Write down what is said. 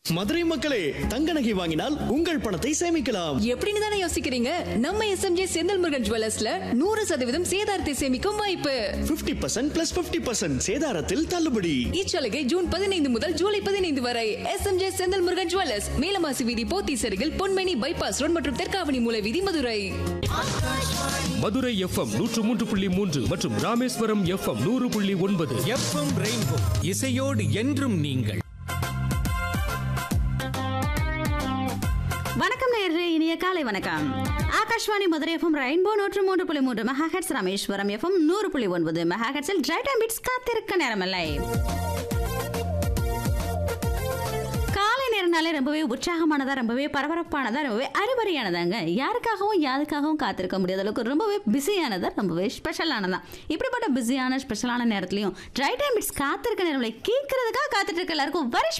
மதுரை மக்களே தங்க நகை வாங்கினால் உங்கள் பணத்தை சேமிக்கலாம் எப்படின்னு தானே யோசிக்கிறீங்க நம்ம எஸ்எம்ஜே செந்தில் முருகன் ஜுவல்லர்ஸ்ல நூறு சதவீதம் சேதாரத்தை சேமிக்கும் வாய்ப்பு 50% பர்சன்ட் பிளஸ் பிப்டி பர்சன்ட் சேதாரத்தில் தள்ளுபடி இச்சலுகை ஜூன் பதினைந்து முதல் ஜூலை பதினைந்து வரை எஸ்எம்ஜே செந்தில் முருகன் ஜுவல்லர்ஸ் மேலமாசி வீதி போத்தி சருகில் பொன்மணி பைபாஸ் ரோட் மற்றும் தெற்காவணி மூல வீதி மதுரை மதுரை எஃப்எம் நூற்று மூன்று புள்ளி மூன்று மற்றும் ராமேஸ்வரம் எஃப்எம் நூறு புள்ளி ஒன்பது எஃப்எம் ரெயின்போ இசையோடு என்றும் நீங்கள் வணக்கம் நேயர்களே இனிய காலை வணக்கம் ஆகாஷ்வாணி மதுரை எஃப்எம் ரெயின்போ நூற்று மூன்று புள்ளி மூன்று மெகாஹெட்ஸ் ராமேஸ்வரம் எஃப்எம் நூறு புள்ளி ஒன்பது மெகாஹெட்ஸில் ரைட் அண்ட் பிட்ஸ் காத்திருக்க நேரமில்லை காலை நேரம்னாலே ரொம்பவே உற்சாகமானதா ரொம்பவே பரபரப்பானதா ரொம்பவே அறிவறியானதாங்க யாருக்காகவும் யாருக்காகவும் காத்திருக்க முடியாத அளவுக்கு ரொம்பவே பிஸியானதா ரொம்பவே ஸ்பெஷலானதா இப்படிப்பட்ட பிஸியான ஸ்பெஷலான நேரத்துலையும் ரைட் அண்ட் பிட்ஸ் காத்திருக்க நேரமில்லை கேட்கறதுக்காக காத்துட்டு இருக்க எல்லாருக்கும் வரிஷ்